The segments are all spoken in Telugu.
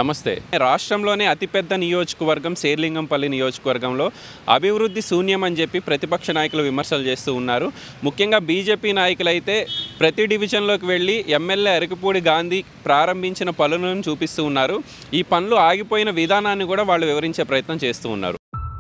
నమస్తే రాష్ట్రంలోనే అతిపెద్ద నియోజకవర్గం శేర్లింగంపల్లి నియోజకవర్గంలో అభివృద్ధి శూన్యం అని చెప్పి ప్రతిపక్ష నాయకులు విమర్శలు చేస్తూ ఉన్నారు ముఖ్యంగా బీజేపీ నాయకులైతే ప్రతి డివిజన్లోకి వెళ్ళి ఎమ్మెల్యే అరకపూడి గాంధీ ప్రారంభించిన పనులను చూపిస్తూ ఉన్నారు ఈ పనులు ఆగిపోయిన విధానాన్ని కూడా వాళ్ళు వివరించే ప్రయత్నం చేస్తూ ఉన్నారు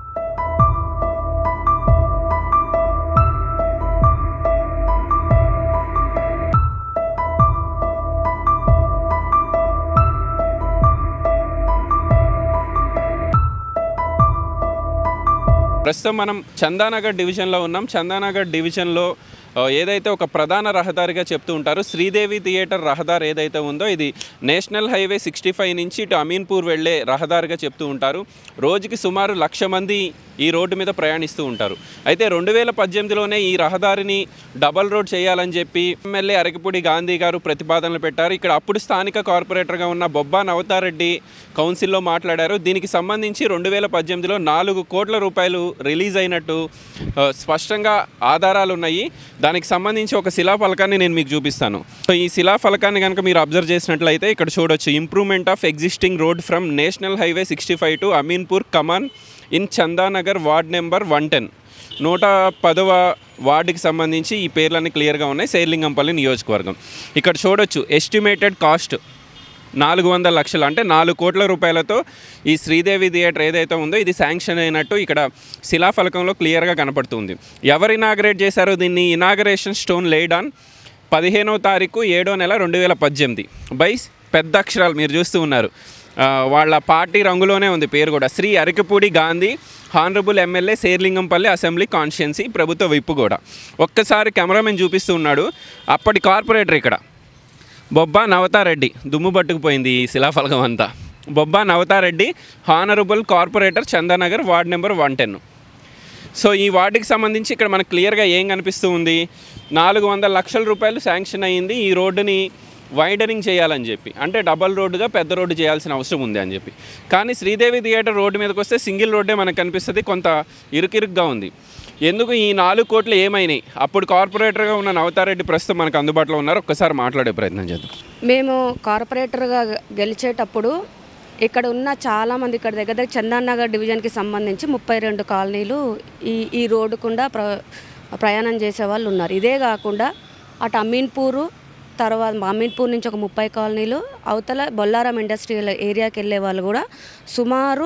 ప్రస్తుతం మనం చందానగర్ డివిజన్లో ఉన్నాం చందానగర్ డివిజన్లో ఆ, ఏదైతే ఒక ప్రధాన రహదారిగా చెప్తూ ఉంటారు శ్రీదేవి థియేటర్ రహదారి ఏదైతే ఉందో ఇది నేషనల్ హైవే సిక్స్టీ ఫైవ్ నుంచి ఇటు అమీన్పూర్ వెళ్ళే రహదారిగా చెప్తూ ఉంటారు రోజుకి సుమారు లక్ష మంది ఈ రోడ్డు మీద ప్రయాణిస్తూ ఉంటారు అయితే రెండు వేల పద్దెనిమిదిలోనే ఈ రహదారిని డబల్ రోడ్ చేయాలని చెప్పి ఎమ్మెల్యే అరకిపూడి గాంధీ గారు ప్రతిపాదనలు పెట్టారు ఇక్కడ అప్పుడు స్థానిక కార్పొరేటర్గా ఉన్న బొబ్బా నవతారెడ్డి కౌన్సిల్లో మాట్లాడారు దీనికి సంబంధించి రెండు వేల పద్దెనిమిదిలో నాలుగు కోట్ల రూపాయలు రిలీజ్ అయినట్టు ఆ, స్పష్టంగా ఆధారాలు ఉన్నాయి దానికి సంబంధించి ఒక శిలాఫలకాన్ని నేను మీకు చూపిస్తాను సో ఈ శిలాఫలకాన్ని కనుక మీరు అబ్జర్వ్ చేసినట్లయితే ఇక్కడ చూడొచ్చు improvement of existing road from national highway sixty five to Ameenpur Kaman in Chandanagar ward number one ten నూట పదవ వార్డుకి సంబంధించి ఈ పేర్లన్నీ క్లియర్గా ఉన్నాయి శేర్లింగంపల్లి నియోజకవర్గం ఇక్కడ చూడొచ్చు ఎస్టిమేటెడ్ కాస్ట్ నాలుగు వందల లక్షలు అంటే నాలుగు కోట్ల రూపాయలతో ఈ శ్రీదేవి థియేటర్ ఏదైతే ఉందో ఇది శాంక్షన్ అయినట్టు ఇక్కడ శిలాఫలకంలో క్లియర్గా కనపడుతుంది ఎవరు ఇనాగరేట్ చేశారో దీన్ని ఇనాగరేషన్ స్టోన్ లేడ్ ఆన్ పదిహేనవ తారీఖు ఏడో నెల రెండు వేల పద్దెనిమిది బై పెద్ద అక్షరాలు మీరు చూస్తూ ఉన్నారు ఆ, వాళ్ళ పార్టీ రంగులోనే ఉంది పేరు కూడా Shri Arekapudi Gandhi honourable MLA Serilingampally assembly constituency ప్రభుత్వ విప్పు కూడా ఒక్కసారి కెమెరామెన్ చూపిస్తూ ఉన్నాడు అప్పటి కార్పొరేటర్ ఇక్కడ బొబ్బా నవతారెడ్డి దుమ్ము పట్టుకుపోయింది ఈ శిలాఫలకం అంతా Bobba Navatha Reddy honourable corporator Chandanagar ward number one ten so ఈ వార్డుకి సంబంధించి ఇక్కడ మనకు క్లియర్గా ఏం కనిపిస్తూ ఉంది నాలుగు వందల లక్షల రూపాయలు శాంక్షన్ అయ్యింది ఈ రోడ్డుని వైడనింగ్ చేయాలని చెప్పి అంటే డబల్ రోడ్డుగా పెద్ద రోడ్డు చేయాల్సిన అవసరం ఉంది అని చెప్పి కానీ శ్రీదేవి థియేటర్ రోడ్డు మీదకి వస్తే సింగిల్ రోడ్డే మనకు కనిపిస్తుంది కొంత ఇరుకిరుగ్గా ఉంది ఎందుకు ఈ నాలుగు కోట్లు ఏమైనాయి అప్పుడు కార్పొరేటర్గా ఉన్న నవతారెడ్డి ప్రస్తుతం మనకు అందుబాటులో ఉన్నారు ఒక్కసారి మాట్లాడే ప్రయత్నం చేద్దాం మేము కార్పొరేటర్గా గెలిచేటప్పుడు ఇక్కడ ఉన్న చాలామంది ఇక్కడ దగ్గర దగ్గర చందన్ నగర్ డివిజన్కి సంబంధించి ముప్పై రెండు కాలనీలు ఈ ఈ రోడ్డు గుండా ప్ర ప్రయాణం చేసే వాళ్ళు ఉన్నారు ఇదే కాకుండా అటు అమీన్పూరు తర్వాత అమీన్పూర్ నుంచి ఒక ముప్పై కాలనీలు అవతల బొల్లారం ఇండస్ట్రియల్ ఏరియాకి వెళ్ళే వాళ్ళు కూడా సుమారు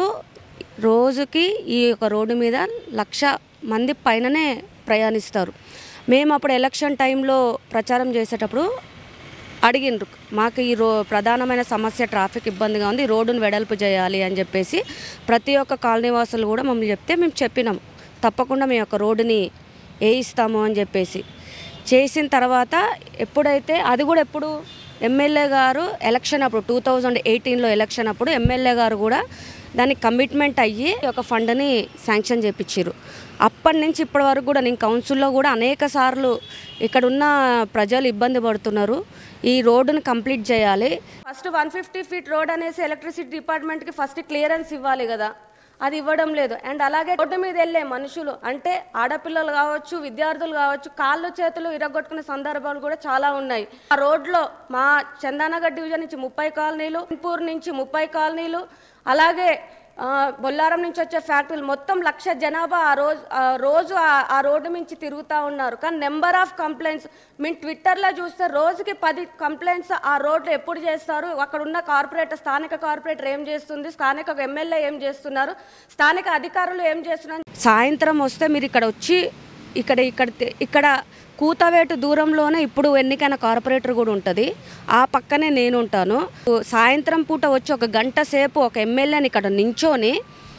రోజుకి ఈ యొక్క రోడ్డు మీద లక్ష మంది పైననే ప్రయాణిస్తారు మేము అప్పుడు ఎలక్షన్ టైంలో ప్రచారం చేసేటప్పుడు అడిగిండ్రు మాకు ఈ రో ప్రధానమైన సమస్య ట్రాఫిక్ ఇబ్బందిగా ఉంది ఈ రోడ్డును వెడల్పు చేయాలి అని చెప్పేసి ప్రతి ఒక్క కాలనీ వాసులు కూడా మమ్మల్ని చెప్తే మేము చెప్పినాం తప్పకుండా మేము యొక్క రోడ్డుని వేయిస్తాము అని చెప్పేసి చేసిన తర్వాత ఎప్పుడైతే అది కూడా ఎప్పుడు ఎమ్మెల్యే గారు ఎలక్షన్ అప్పుడు టూ థౌజండ్ ఎయిటీన్లో ఎలక్షన్ అప్పుడు ఎమ్మెల్యే గారు కూడా దానికి కమిట్మెంట్ అయ్యి ఒక ఫండ్ని శాంక్షన్ చేపించారు అప్పటి నుంచి ఇప్పటి వరకు కూడా నేను కౌన్సిల్లో కూడా అనేక సార్లు ఇక్కడ ఉన్న ప్రజలు ఇబ్బంది పడుతున్నారు ఈ రోడ్డును కంప్లీట్ చేయాలి first one fifty feet road అనేసి ఎలక్ట్రిసిటీ డిపార్ట్మెంట్కి ఫస్ట్ క్లియరెన్స్ ఇవ్వాలి కదా అది ఇవ్వడం లేదు అండ్ అలాగే రోడ్డు మీద వెళ్ళే మనుషులు అంటే ఆడపిల్లలు కావచ్చు విద్యార్థులు కావచ్చు కాళ్ళు చేతులు ఇరగొట్టుకునే సందర్భాలు కూడా చాలా ఉన్నాయి ఆ రోడ్లో మా చందానగర్ డివిజన్ నుంచి ముప్పై కాలనీలు పూర్ నుంచి ముప్పై కాలనీలు అలాగే ఆ, బొల్లారం నుంచి వచ్చే ఫ్యాక్టరీలు మొత్తం లక్ష జనాభా ఆ రోజు ఆ రోజు ఆ- ఆ రోడ్డు మించి తిరుగుతూ ఉన్నారు కానీ నెంబర్ ఆఫ్ కంప్లైంట్స్ మేము ట్విట్టర్లో చూస్తే రోజుకి పది కంప్లైంట్స్ ఆ రోడ్లు ఎప్పుడు చేస్తారు అక్కడ ఉన్న కార్పొరేటర్ స్థానిక కార్పొరేటర్ ఏం చేస్తుంది స్థానిక ఎమ్మెల్యే ఏం చేస్తున్నారు స్థానిక అధికారులు ఏం చేస్తున్నారు సాయంత్రం వస్తే మీరు ఇక్కడ వచ్చి ఇక్కడ ఇక్కడ ఇక్కడ కూతవేటు దూరంలోనే ఇప్పుడు ఎన్నికైన కార్పొరేటర్ కూడా ఉంటుంది ఆ పక్కనే నేను ఉంటాను సాయంత్రం పూట వచ్చి ఒక గంట సేపు ఒక ఎమ్మెల్యేని ఇక్కడ నించొని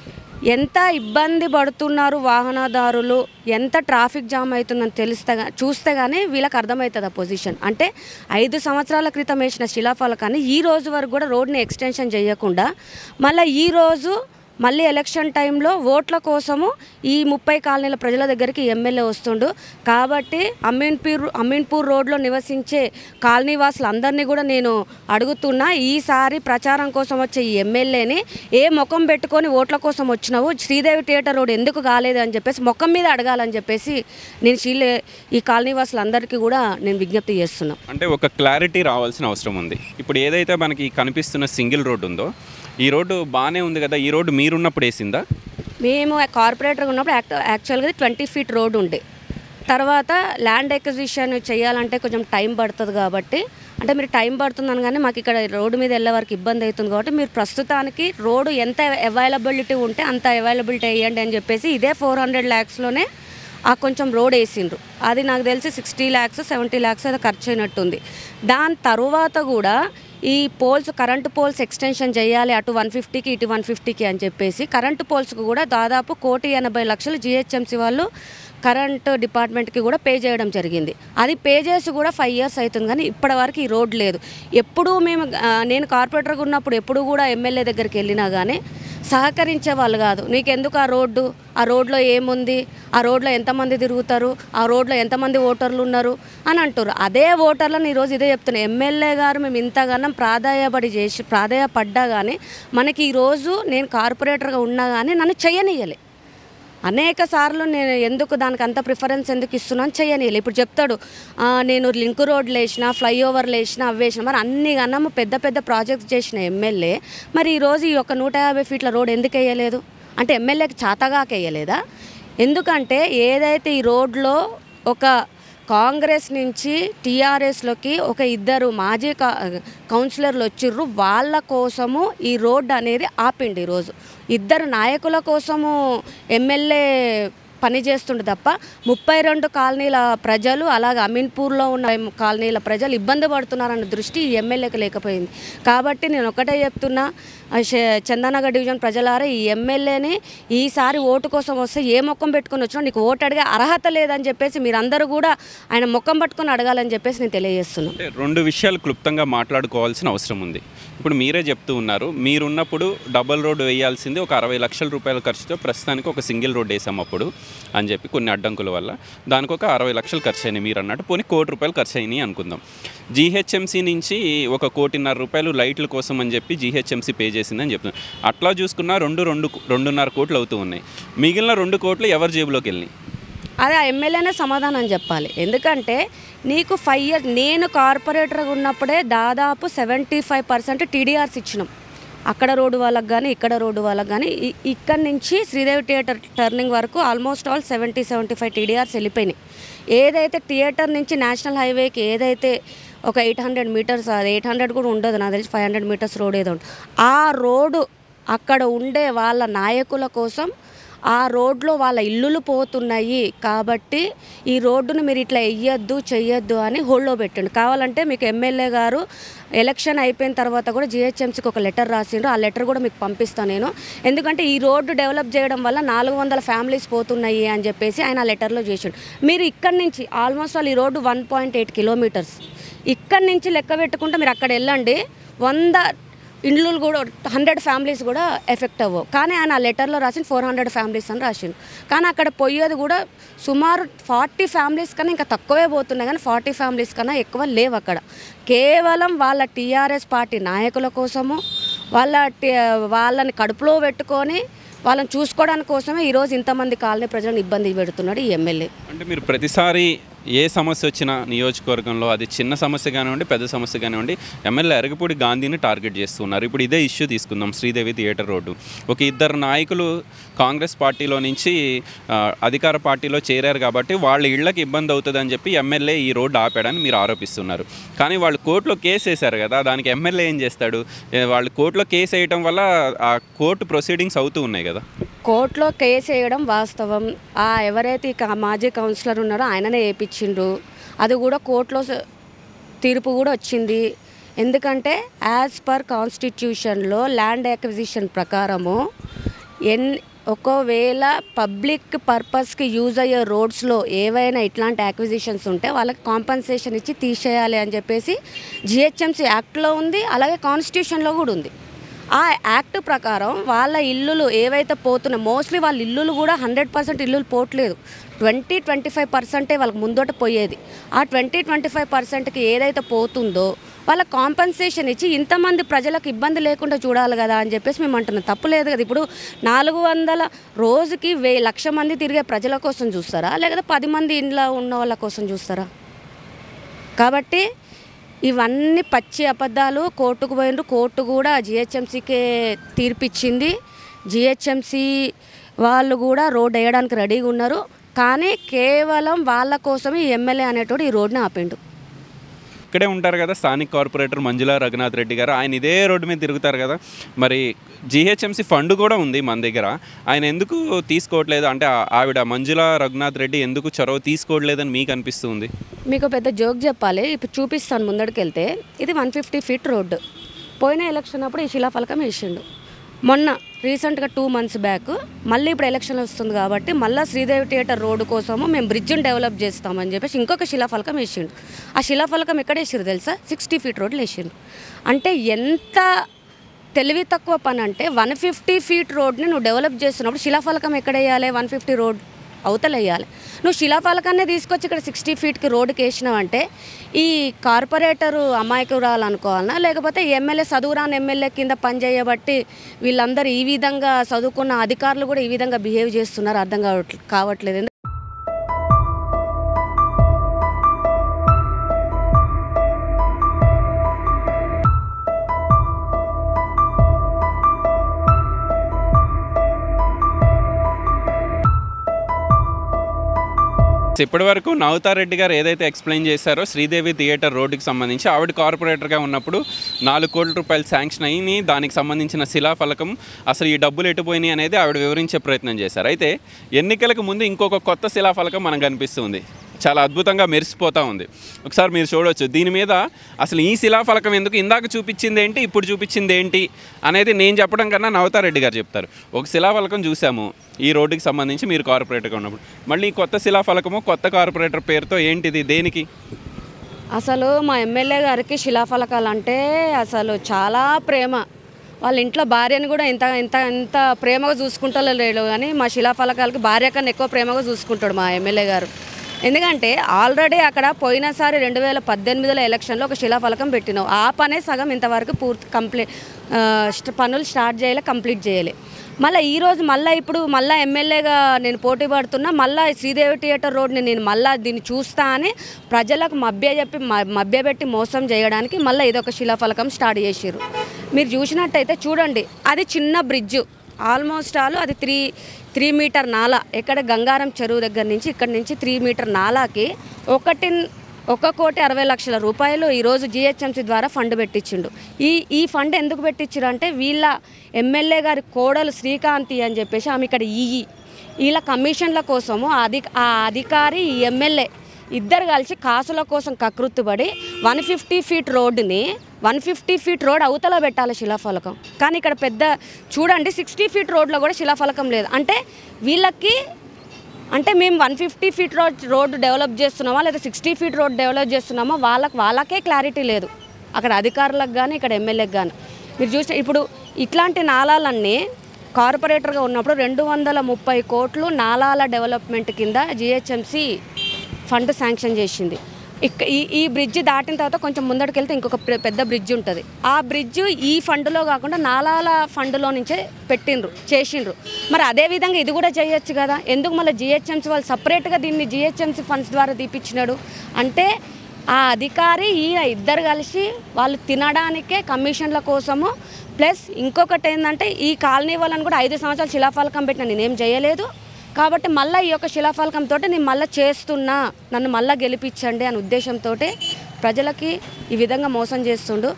ఎంత ఇబ్బంది పడుతున్నారు వాహనదారులు ఎంత ట్రాఫిక్ జామ్ అవుతుందని తెలిస్తే గా- చూస్తే కానీ వీళ్ళకి అర్థమవుతుంది ఆ పొజిషన్ అంటే ఐదు సంవత్సరాల క్రితం వేసిన శిలాఫలకాన్ని ఈ రోజు వరకు కూడా రోడ్ని ఎక్స్టెన్షన్ చేయకుండా మళ్ళీ ఈ రోజు మళ్ళీ ఎలక్షన్ టైంలో ఓట్ల కోసము ఈ ముప్పై కాలనీల ప్రజల దగ్గరికి ఎమ్మెల్యే వస్తుండు కాబట్టి అమీన్పూర్ అమీన్పూర్ రోడ్లో నివసించే కాలనీ వాసులందరినీ కూడా నేను అడుగుతున్నా ఈసారి ప్రచారం కోసం వచ్చే ఈ ఎమ్మెల్యేని ఏ ముఖం పెట్టుకొని ఓట్ల కోసం వచ్చినావు శ్రీదేవి థియేటర్ రోడ్ ఎందుకు కాలేదు అని చెప్పేసి ముఖం మీద అడగాలని చెప్పేసి నేను శ్రీలే ఈ కాలనీ వాసులందరికీ కూడా నేను విజ్ఞప్తి చేస్తున్నాను అంటే ఒక క్లారిటీ రావాల్సిన అవసరం ఉంది ఇప్పుడు ఏదైతే మనకి కనిపిస్తున్న సింగిల్ రోడ్ ఉందో ఈ రోడ్డు బాగానే ఉంది కదా ఈ రోడ్డు మీరున్నప్పుడు వేసిందా మేము కార్పొరేటర్గా ఉన్నప్పుడు యాక్ట్ యాక్చువల్గా ట్వంటీ ఫీట్ రోడ్ ఉండే తర్వాత ల్యాండ్ ఎక్విజిషన్ చేయాలంటే కొంచెం టైం పడుతుంది కాబట్టి అంటే మీరు టైం పడుతుంది అనగానే మాకు ఇక్కడ రోడ్డు మీద వెళ్ళే వరకు ఇబ్బంది అవుతుంది కాబట్టి మీరు ప్రస్తుతానికి రోడ్డు ఎంత అవైలబిలిటీ ఉంటే అంత అవైలబిలిటీ వేయండి అని చెప్పేసి ఇదే ఫోర్ హండ్రెడ్ ల్యాక్స్లోనే ఆ కొంచెం రోడ్ వేసిండ్రు అది నాకు తెలిసి సిక్స్టీ ల్యాక్స్ సెవెంటీ ల్యాక్స్ అది ఖర్చు అయినట్టుంది దాని తరువాత కూడా ఈ పోల్స్ కరెంటు పోల్స్ ఎక్స్టెన్షన్ చేయాలి అటు వన్ ఫిఫ్టీకి ఇటు వన్ ఫిఫ్టీకి అని చెప్పేసి కరెంటు పోల్స్కి కూడా దాదాపు కోటి ఎనభై లక్షలు జిహెచ్ఎంసీ వాళ్ళు కరెంట్ డిపార్ట్మెంట్కి కూడా పే చేయడం జరిగింది అది పే చేసి కూడా ఫైవ్ ఇయర్స్ అవుతుంది కానీ ఇప్పటివరకు ఈ రోడ్ లేదు ఎప్పుడూ మేము ఆ, నేను కార్పొరేటర్గా ఉన్నప్పుడు ఎప్పుడు కూడా ఎమ్మెల్యే దగ్గరికి వెళ్ళినా కానీ సహకరించే వాళ్ళు కాదు నీకెందుకు ఆ రోడ్డు ఆ రోడ్లో ఏముంది ఆ రోడ్లో ఎంతమంది తిరుగుతారు ఆ రోడ్లో ఎంతమంది ఓటర్లు ఉన్నారు అని అంటారు అదే ఓటర్లను ఈరోజు ఇదే చెప్తున్నాను ఎమ్మెల్యే గారు మేము ఇంతగానం ప్రాధాయపడి చేసి ప్రాధాయపడ్డా కానీ మనకి ఈరోజు నేను కార్పొరేటర్గా ఉన్నా కానీ నన్ను చేయనియ్యలే అనేక సార్లు నేను ఎందుకు దానికి అంత ప్రిఫరెన్స్ ఎందుకు ఇస్తున్నాను చేయని ఇప్పుడు చెప్తాడు "ఆ, నేను లింక్ రోడ్లు వేసిన ఫ్లైఓవర్లు వేసిన అవి వేసిన మరి అన్ని గన్నము పెద్ద పెద్ద ప్రాజెక్ట్స్ చేసిన ఎమ్మెల్యే మరి ఈరోజు ఈ ఒక నూట యాభై ఫీట్ల రోడ్ ఎందుకు వేయలేదు అంటే ఎమ్మెల్యేకి చాతగాక వేయలేదా ఎందుకంటే ఏదైతే ఈ రోడ్లో ఒక కాంగ్రెస్ నుంచి టీఆర్ఎస్లోకి ఒక ఇద్దరు మాజీ కా కౌన్సిలర్లు వచ్చిర్రు వాళ్ళ కోసము ఈ రోడ్డు అనేది ఆపిండి ఈరోజు ఇద్దరు నాయకుల కోసము ఎమ్మెల్యే పని చేస్తుండే తప్ప ముప్పై రెండు కాలనీల ప్రజలు అలాగే అమీన్పూర్లో ఉన్న కాలనీల ప్రజలు ఇబ్బంది పడుతున్నారన్న దృష్టి ఈ ఎమ్మెల్యేకి లేకపోయింది కాబట్టి నేను ఒకటే చెప్తున్నా ఆ శ- చందానగర్ డివిజన్ ప్రజలారా ఈ ఎమ్మెల్యేని ఈసారి ఓటు కోసం వస్తే ఏ ముఖం పెట్టుకొని వచ్చినా నీకు ఓటు అడిగే అర్హత లేదని చెప్పేసి మీరందరూ కూడా ఆయన ముఖం పట్టుకొని అడగాలని చెప్పేసి నేను తెలియజేస్తున్నాను అంటే రెండు విషయాలు క్లుప్తంగా మాట్లాడుకోవాల్సిన అవసరం ఉంది ఇప్పుడు మీరే చెప్తూ ఉన్నారు మీరున్నప్పుడు డబల్ రోడ్ వేయాల్సింది ఒక అరవై లక్షల రూపాయల ఖర్చుతో ప్రస్తుతానికి ఒక సింగిల్ రోడ్ వేసాం అప్పుడు అని చెప్పి కొన్ని అడ్డంకుల వల్ల దానికి ఒక అరవై లక్షలు ఖర్చు అయినాయి మీరు అన్నట్టు పోనీ కోటి రూపాయలు ఖర్చు అయినాయి అనుకుందాం జీహెచ్ఎంసీ నుంచి ఒక కోటిన్నర రూపాయలు లైట్ల కోసం అని చెప్పి జీహెచ్ఎంసీ పే చేసిందని చెప్తున్నారు అట్లా చూసుకున్నా రెండు రెండు రెండున్నర కోట్లు అవుతూ ఉన్నాయి మిగిలిన రెండు కోట్లు ఎవరి జేబులోకి వెళ్ళినాయి అదే ఆ ఎమ్మెల్యేనే సమాధానం చెప్పాలి ఎందుకంటే నీకు ఫైవ్ ఇయర్స్ నేను కార్పొరేటర్గా ఉన్నప్పుడే దాదాపు సెవెంటీ ఫైవ్ పర్సెంట్ టీడీఆర్స్ ఇచ్చినాం అక్కడ రోడ్డు వాళ్ళకి కానీ ఇక్కడ రోడ్డు వాళ్ళకి కానీ ఇ- ఇక్కడ నుంచి శ్రీదేవి థియేటర్ టర్నింగ్ వరకు almost all seventy seventy five TDRs వెళ్ళిపోయినాయి ఏదైతే థియేటర్ నుంచి నేషనల్ హైవేకి ఏదైతే ఒక ఎయిట్ హండ్రెడ్ మీటర్స్ అది ఎయిట్ హండ్రెడ్ కూడా ఉండదు నాకు తెలిసి ఫైవ్ హండ్రెడ్ మీటర్స్ రోడ్ ఏదో ఉంటుంది ఆ రోడ్డు అక్కడ ఉండే వాళ్ళ నాయకుల కోసం ఆ రోడ్లో వాళ్ళ ఇల్లులు పోతున్నాయి కాబట్టి ఈ రోడ్డును మీరు ఇట్లా వెయ్యొద్దు చెయ్యొద్దు అని హోల్డ్లో పెట్టండి కావాలంటే మీకు ఎమ్మెల్యే గారు ఎలక్షన్ అయిపోయిన తర్వాత కూడా జిహెచ్ఎంసీకి ఒక లెటర్ రాసిండ్రు ఆ లెటర్ కూడా మీకు పంపిస్తాను నేను ఎందుకంటే ఈ రోడ్డు డెవలప్ చేయడం వల్ల నాలుగు వందల ఫ్యామిలీస్ పోతున్నాయి అని చెప్పేసి ఆయన ఆ లెటర్లో చేసిండు మీరు ఇక్కడి నుంచి ఆల్మోస్ట్ ఆల్ ఈ రోడ్డు వన్ పాయింట్ ఎయిట్ కిలోమీటర్స్ ఇక్కడి నుంచి లెక్క పెట్టుకుంటే మీరు అక్కడ వెళ్ళండి వంద ఇండ్లు కూడా హండ్రెడ్ ఫ్యామిలీస్ కూడా ఎఫెక్ట్ అవ్వవు కానీ ఆయన ఆ లెటర్లో రాసిన ఫోర్ హండ్రెడ్ ఫ్యామిలీస్ అని రాసిండు కానీ అక్కడ పోయేది కూడా సుమారు ఫార్టీ ఫ్యామిలీస్ కన్నా ఇంకా తక్కువే పోతున్నాయి కానీ ఫార్టీ ఫ్యామిలీస్ కన్నా ఎక్కువ లేవు అక్కడ కేవలం వాళ్ళ టీఆర్ఎస్ పార్టీ నాయకుల కోసము వాళ్ళ టి- వాళ్ళని కడుపులో పెట్టుకొని వాళ్ళని చూసుకోవడానికి కోసమే ఈరోజు ఇంతమంది కాలనీ ప్రజలను ఇబ్బంది పెడుతున్నాడు ఈ ఎమ్మెల్యే అంటే మీరు ప్రతిసారి ఏ సమస్య వచ్చినా నియోజకవర్గంలో అది చిన్న సమస్య కానివ్వండి పెద్ద సమస్య కానివ్వండి ఎమ్మెల్యే అరగపూడి గాంధీని టార్గెట్ చేస్తున్నారు ఇప్పుడు ఇదే ఇష్యూ తీసుకుందాం శ్రీదేవి థియేటర్ రోడ్డు ఒక ఇద్దరు నాయకులు కాంగ్రెస్ పార్టీలో నుంచి ఆ, అధికార పార్టీలో చేరారు కాబట్టి వాళ్ళ ఇళ్లకు ఇబ్బంది అవుతుందని చెప్పి ఎమ్మెల్యే ఈ రోడ్డు ఆపాడని మీరు ఆరోపిస్తున్నారు కానీ వాళ్ళు కోర్టులో కేసు వేశారు కదా దానికి ఎమ్మెల్యే ఏం చేస్తాడు ఏ, వాళ్ళు కోర్టులో కేసు వేయటం వల్ల ఆ కోర్టు ప్రొసీడింగ్స్ అవుతూ ఉన్నాయి కదా కోర్టులో కేసు వేయడం వాస్తవం ఆ ఎవరైతే ఇక మాజీ కౌన్సిలర్ ఉన్నారో ఆయననే వేయించిండ్రు అది కూడా కోర్టులో స- తీర్పు కూడా వచ్చింది ఎందుకంటే యాజ్ పర్ కాన్స్టిట్యూషన్లో ల్యాండ్ అక్విజిషన్ ప్రకారము ఎన్ ఒకవేళ పబ్లిక్ పర్పస్కి యూజ్ అయ్యే రోడ్స్లో ఏవైనా ఇట్లాంటి అక్విజిషన్స్ ఉంటే వాళ్ళకి కాంపన్సేషన్ ఇచ్చి తీసేయాలి అని చెప్పేసి జిహెచ్ఎంసీ యాక్ట్లో ఉంది అలాగే కాన్స్టిట్యూషన్లో కూడా ఉంది ఆ యాక్ట్ ప్రకారం వాళ్ళ ఇల్లులు ఏవైతే పోతున్నాయో మోస్ట్లీ వాళ్ళ ఇల్లులు కూడా హండ్రెడ్ పర్సెంట్ ఇల్లులు పోవట్లేదు ట్వంటీ ట్వంటీ ఫైవ్ పర్సెంటే వాళ్ళకి ముందట పోయేది ఆ ట్వంటీ ట్వంటీ ఫైవ్ పర్సెంట్కి ఏదైతే పోతుందో వాళ్ళ కాంపన్సేషన్ ఇచ్చి ఇంతమంది ప్రజలకు ఇబ్బంది లేకుండా చూడాలి కదా అని చెప్పేసి మేము అంటున్నాం తప్పు లేదు కదా ఇప్పుడు నాలుగు వందల రోజుకి వే లక్ష మంది తిరిగే ప్రజల కోసం చూస్తారా లేకపోతే పది మంది ఇంట్లో ఉన్న వాళ్ళ కోసం చూస్తారా కాబట్టి ఇవన్నీ పచ్చి అబద్ధాలు కోర్టుకు పోయినరు కోర్టు కూడా జిహెచ్ఎంసీకే తీర్పిచ్చింది జిహెచ్ఎంసీ వాళ్ళు కూడా రోడ్ వేయడానికి రెడీగా ఉన్నారు కానీ కేవలం వాళ్ళ కోసమే ఈ ఎమ్మెల్యే అనేటోడు ఈ రోడ్ని ఆపిండు ఇక్కడే ఉంటారు కదా స్థానిక కార్పొరేటర్ మంజుల రఘునాథ్ రెడ్డి గారు ఆయన ఇదే రోడ్డు మీద తిరుగుతారు కదా మరి జిహెచ్ఎంసీ ఫండ్ కూడా ఉంది మన దగ్గర ఆయన ఎందుకు తీసుకోవట్లేదు అంటే ఆ- ఆవిడ మంజుల రఘునాథ్ రెడ్డి ఎందుకు చొరవ తీసుకోవట్లేదని మీకు అనిపిస్తుంది మీకు పెద్ద జోక్ చెప్పాలి ఇప్పుడు చూపిస్తాను ముందడికి వెళ్తే ఇది వన్ ఫిఫ్టీ ఫీట్ రోడ్డు పోయిన ఎలక్షన్ అప్పుడు ఈ శిలాఫలకం వేసిండు మొన్న రీసెంట్గా టూ మంత్స్ బ్యాక్ మళ్ళీ ఇప్పుడు ఎలక్షన్ వస్తుంది కాబట్టి మళ్ళీ శ్రీదేవి థియేటర్ రోడ్డు కోసము మేము బ్రిడ్జ్ని డెవలప్ చేస్తామని చెప్పేసి ఇంకొక శిలాఫలకం వేసిండు ఆ శిలాఫలకం ఎక్కడ వేసారు తెలుసా సిక్స్టీ ఫీట్ రోడ్లు వేసిండు అంటే ఎంత తెలివి తక్కువ పని అంటే వన్ ఫిఫ్టీ ఫీట్ రోడ్ని నువ్వు డెవలప్ చేస్తున్నప్పుడు శిలాఫలకం ఎక్కడ వేయాలి వన్ ఫిఫ్టీ రోడ్ అవతల వేయాలి నువ్వు శిలాఫలకాన్ని తీసుకొచ్చి ఇక్కడ సిక్స్టీ ఫీట్కి రోడ్డుకి వేసినావంటే ఈ కార్పొరేటరు అమాయకురాలు అనుకోవాలనా లేకపోతే ఎమ్మెల్యే చదువురాని ఎమ్మెల్యే కింద పనిచేయబట్టి వీళ్ళందరూ ఈ విధంగా చదువుకున్న అధికారులు కూడా ఈ విధంగా బిహేవ్ చేస్తున్నారు అర్థం కావట్లేదు కావట్లేదు ఇప్పటి వరకు నవతారెడ్డి గారు ఏదైతే ఎక్స్ప్లెయిన్ చేశారో శ్రీదేవి థియేటర్ రోడ్డుకి సంబంధించి ఆవిడ కార్పొరేటర్గా ఉన్నప్పుడు నాలుగు కోట్ల రూపాయలు శాంక్షన్ అయ్యి దానికి సంబంధించిన శిలాఫలకం అసలు ఈ డబ్బులు ఎటుపోయినాయి అనేది ఆవిడ వివరించే ప్రయత్నం చేశారు అయితే ఎన్నికలకు ముందు ఇంకొక కొత్త శిలాఫలకం మనకు కనిపిస్తుంది చాలా అద్భుతంగా మెరిసిపోతూ ఉంది ఒకసారి మీరు చూడవచ్చు దీని మీద అసలు ఈ శిలాఫలకం ఎందుకు ఇందాక చూపించింది ఏంటి ఇప్పుడు చూపించింది ఏంటి అనేది నేను చెప్పడం కన్నా నవతారెడ్డి గారు చెప్తారు ఒక శిలాఫలకం చూసాము ఈ రోడ్డుకి సంబంధించి మీరు కార్పొరేటర్గా ఉన్నప్పుడు మళ్ళీ ఈ కొత్త శిలాఫలకము కొత్త కార్పొరేటర్ పేరుతో ఏంటిది దేనికి అసలు మా ఎమ్మెల్యే గారికి శిలాఫలకాలు అంటే అసలు చాలా ప్రేమ వాళ్ళ ఇంట్లో భార్యని కూడా ఇంత ఇంత ఇంత ప్రేమగా చూసుకుంటారో లేడు కానీ మా శిలాఫలకాలకి భార్య కన్నా ఎక్కువ ప్రేమగా చూసుకుంటాడు మా ఎమ్మెల్యే గారు ఎందుకంటే ఆల్రెడీ అక్కడ పోయినసారి రెండు వేల పద్దెనిమిదిలో ఎలక్షన్లో ఒక శిలాఫలకం పెట్టినాం ఆ పనే సగం ఇంతవరకు పూర్తి కంప్లీట్ పనులు స్టార్ట్ చేయాలి కంప్లీట్ చేయాలి మళ్ళీ ఈరోజు మళ్ళీ ఇప్పుడు మళ్ళీ ఎమ్మెల్యేగా నేను పోటీ పడుతున్నా మళ్ళీ శ్రీదేవి థియేటర్ రోడ్ని నేను మళ్ళీ దీన్ని చూస్తా అని ప్రజలకు మభ్య చెప్పి మ- మభ్యపెట్టి మోసం చేయడానికి మళ్ళీ ఇదొక శిలాఫలకం స్టార్ట్ చేసిర్రు మీరు చూసినట్టయితే చూడండి అది చిన్న బ్రిడ్జ్ ఆల్మోస్ట్ ఆల్ అది త్రీ త్రీ మీటర్ నాల ఎక్కడ గంగారం చెరువు దగ్గర నుంచి ఇక్కడ నుంచి త్రీ మీటర్ నాలాకి ఒకటి ఒక కోటి అరవై లక్షల రూపాయలు ఈరోజు జిహెచ్ఎంసీ ద్వారా ఫండ్ పెట్టించిండు ఈ ఈ ఫండ్ ఎందుకు పెట్టించారు అంటే వీళ్ళ ఎమ్మెల్యే గారి కోడలు శ్రీకాంతి అని చెప్పేసి ఆమె ఇక్కడ ఈ వీళ్ళ కమిషన్ల కోసము అధి ఆ అధికారి ఈ ఎమ్మెల్యే ఇద్దరు కలిసి కాసుల కోసం కకృత్తుపడి వన్ ఫిఫ్టీ ఫీట్ రోడ్డుని వన్ ఫిఫ్టీ ఫీట్ రోడ్ అవతల పెట్టాలి శిలాఫలకం కానీ ఇక్కడ పెద్ద చూడండి సిక్స్టీ ఫీట్ రోడ్లో కూడా శిలాఫలకం లేదు అంటే వీళ్ళకి అంటే మేము one fifty feet road road develop చేస్తున్నామా లేదా సిక్స్టీ ఫీట్ రోడ్ డెవలప్ చేస్తున్నామా వాళ్ళకి వాళ్ళకే క్లారిటీ లేదు అక్కడ అధికారులకు కానీ ఇక్కడ ఎమ్మెల్యేకి కానీ మీరు చూస్తే ఇప్పుడు ఇట్లాంటి నాళాలన్నీ కార్పొరేటర్గా ఉన్నప్పుడు రెండు వందల ముప్పై కోట్లు నాలాల డెవలప్మెంట్ కింద జిహెచ్ఎంసి ఫండ్ శాంక్షన్ చేసింది ఇక ఈ ఈ బ్రిడ్జ్ దాటిన తర్వాత కొంచెం ముందడికి వెళ్తే ఇంకొక పె- పెద్ద బ్రిడ్జ్ ఉంటుంది ఆ బ్రిడ్జ్ ఈ ఫండ్లో కాకుండా నాలాల ఫండ్లో నుంచే పెట్టిండ్రు చేసిండ్రు మరి అదే విధంగా ఇది కూడా చేయొచ్చు కదా ఎందుకు మళ్ళీ జిహెచ్ఎంసీ వాళ్ళు సపరేట్గా దీన్ని జిహెచ్ఎంసీ ఫండ్స్ ద్వారా తీపిచ్చినాడు అంటే ఆ అధికారి ఈయన ఇద్దరు కలిసి వాళ్ళు తినడానికే కమిషన్ల కోసము ప్లస్ ఇంకొకటి ఏంటంటే ఈ కాలనీ వాళ్ళని కూడా ఐదు సంవత్సరాలు శిలాఫలకం పెట్టిన నేనేం చేయలేదు కాబట్టి మళ్ళీ ఈ యొక్క శిలాఫలకంతో నేను మళ్ళీ చేస్తున్నా నన్ను మళ్ళీ గెలిపించండి అనే ఉద్దేశంతో ప్రజలకి ఈ విధంగా మోసం చేస్తుండు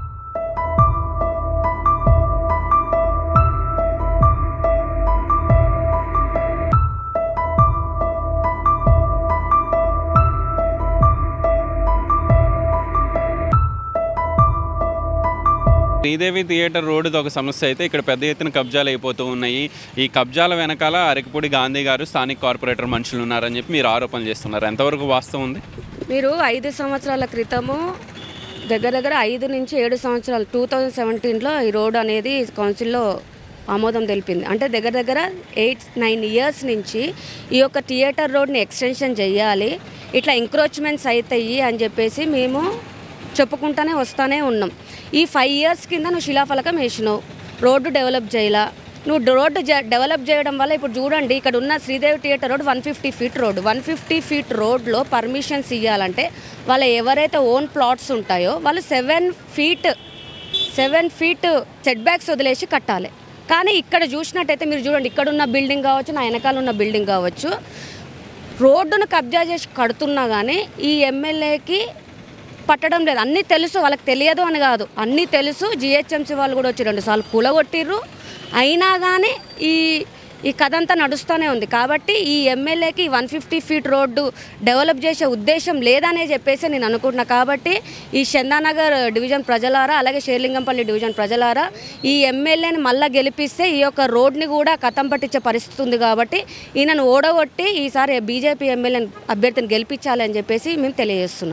శ్రీదేవి థియేటర్ రోడ్డు ఒక సమస్య అయితే ఇక్కడ పెద్ద ఎత్తున కబ్జాలు అయిపోతూ ఉన్నాయి ఈ కబ్జాల వెనకాల అరకపూడి గాంధీ గారు స్థానిక కార్పొరేటర్ మనుషులు ఉన్నారని చెప్పి మీరు ఆరోపణలు చేస్తున్నారు ఎంతవరకు వాస్తవం ఉంది మీరు ఐదు సంవత్సరాల క్రితము దగ్గర దగ్గర ఐదు నుంచి ఏడు సంవత్సరాలు టూ థౌజండ్ సెవెంటీన్లో ఈ రోడ్ అనేది కౌన్సిల్లో ఆమోదం తెలిపింది అంటే దగ్గర దగ్గర ఎయిట్ నైన్ ఇయర్స్ నుంచి ఈ యొక్క థియేటర్ రోడ్ని ఎక్స్టెన్షన్ చేయాలి ఇట్లా ఎంక్రోచ్మెంట్స్ అవుతాయి అని చెప్పేసి మేము చెప్పుకుంటానే వస్తానే ఉన్నాం ఈ ఫైవ్ ఇయర్స్ కింద నువ్వు శిలాఫలకం వేసినావు రోడ్డు డెవలప్ చేయాల నువ్వు రోడ్డు జ- డెవలప్ చేయడం వల్ల ఇప్పుడు చూడండి ఇక్కడ ఉన్న Sridevi theatre road one fifty feet road one fifty feet రోడ్లో పర్మిషన్స్ ఇవ్వాలంటే వాళ్ళ ఎవరైతే ఓన్ ప్లాట్స్ ఉంటాయో వాళ్ళు seven feet seven feet set backs వదిలేసి కట్టాలి కానీ ఇక్కడ చూసినట్టయితే మీరు చూడండి ఇక్కడ ఉన్న బిల్డింగ్ కావచ్చు నా వెనకాల ఉన్న బిల్డింగ్ కావచ్చు రోడ్డును కబ్జా చేసి కడుతున్నా కానీ ఈ ఎమ్మెల్యేకి పట్టడం లేదు అన్నీ తెలుసు వాళ్ళకి తెలియదు అని కాదు అన్నీ తెలుసు జిహెచ్ఎంసీ వాళ్ళు కూడా వచ్చి రెండు సార్లు కూలగొట్టిర్రు అయినా కానీ ఈ ఈ కథ అంతా నడుస్తూనే ఉంది కాబట్టి ఈ ఎమ్మెల్యేకి one fifty feet road develop చేసే ఉద్దేశం లేదనే చెప్పేసి నేను అనుకుంటున్నా కాబట్టి ఈ చందానగర్ డివిజన్ ప్రజలారా అలాగే షేర్లింగంపల్లి డివిజన్ ప్రజలారా ఈ ఎమ్మెల్యేని మళ్ళా గెలిపిస్తే ఈ యొక్క రోడ్ని కూడా కథం పట్టించే పరిస్థితి ఉంది కాబట్టి ఈయనను ఓడగొట్టి ఈసారి బీజేపీ ఎమ్మెల్యేని అభ్యర్థిని గెలిపించాలి అని చెప్పేసి మేము తెలియజేస్తున్నాం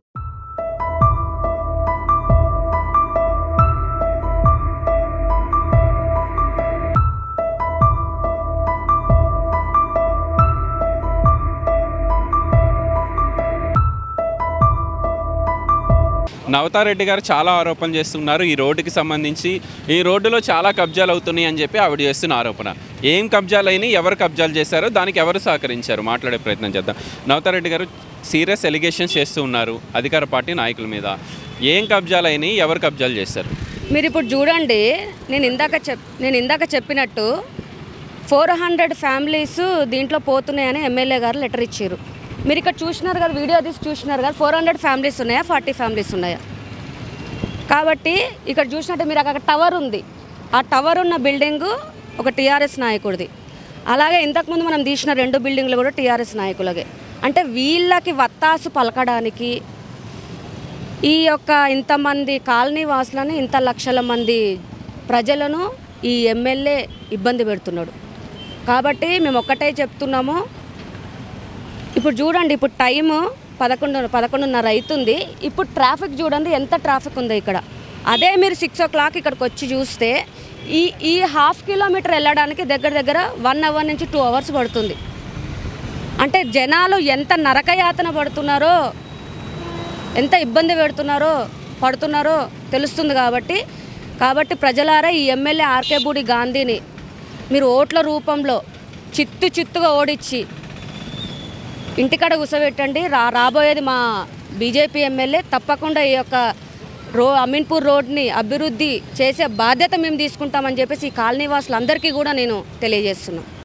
నవతారెడ్డి గారు చాలా ఆరోపణలు చేస్తున్నారు ఈ రోడ్డుకి సంబంధించి ఈ రోడ్డులో చాలా కబ్జాలు అవుతున్నాయి అని చెప్పి ఆవిడ చేస్తున్న ఆరోపణ ఏం కబ్జాలు అయినాయి ఎవరు కబ్జాలు చేశారో దానికి ఎవరు సహకరించారు మాట్లాడే ప్రయత్నం చేద్దాం నవతారెడ్డి గారు సీరియస్ ఎలిగేషన్స్ చేస్తూ ఉన్నారు అధికార పార్టీ నాయకుల మీద ఏం కబ్జాలు అయినాయి ఎవరు కబ్జాలు చేశారు మీరు ఇప్పుడు చూడండి నేను ఇందాక చెప్ నేను ఇందాక చెప్పినట్టు ఫోర్ హండ్రెడ్ ఫ్యామిలీస్ దీంట్లో పోతున్నాయని ఎమ్మెల్యే గారు లెటర్ ఇచ్చారు మీరు ఇక్కడ చూసినారు కదా వీడియో తీసి చూసినారు కదా ఫోర్ హండ్రెడ్ ఫ్యామిలీస్ ఉన్నాయా ఫార్టీ ఫ్యామిలీస్ ఉన్నాయా కాబట్టి ఇక్కడ చూసినట్టు మీరు అక్కడ టవర్ ఉంది ఆ టవర్ ఉన్న బిల్డింగు ఒక టీఆర్ఎస్ నాయకుడిది అలాగే ఇంతకుముందు మనం తీసిన రెండు బిల్డింగ్లు కూడా టీఆర్ఎస్ నాయకులగే అంటే వీళ్ళకి వత్తాసు పలకడానికి ఈ యొక్క ఇంతమంది కాలనీ వాసులను ఇంత లక్షల మంది ప్రజలను ఈ ఎమ్మెల్యే ఇబ్బంది పెడుతున్నాడు కాబట్టి మేము ఒక్కటే చెప్తున్నాము ఇప్పుడు చూడండి ఇప్పుడు టైము పదకొండు పదకొండున్నర అవుతుంది ఇప్పుడు ట్రాఫిక్ చూడండి ఎంత ట్రాఫిక్ ఉందో ఇక్కడ అదే మీరు సిక్స్ ఓ క్లాక్ ఇక్కడికి వచ్చి చూస్తే ఈ ఈ హాఫ్ కిలోమీటర్ వెళ్ళడానికి దగ్గర దగ్గర వన్ అవర్ నుంచి టూ అవర్స్ పడుతుంది అంటే జనాలు ఎంత నరకయాతన పడుతున్నారో ఎంత ఇబ్బంది పెడుతున్నారో పడుతున్నారో తెలుస్తుంది కాబట్టి కాబట్టి ప్రజలారా ఈ ఎమ్మెల్యే ఆర్కే బూడి గాంధీని మీరు ఓట్ల రూపంలో చిత్తు చిత్తుగా ఓడించి ఇంటికాడ కూర్చోబెట్టండి రా రాబోయేది మా బీజేపీ ఎమ్మెల్యే తప్పకుండా ఈ యొక్క రో అమీన్పూర్ రోడ్ని అభివృద్ధి చేసే బాధ్యత మేము తీసుకుంటామని చెప్పేసి ఈ కాలనీ వాసులందరికీ కూడా నేను తెలియజేస్తున్నాను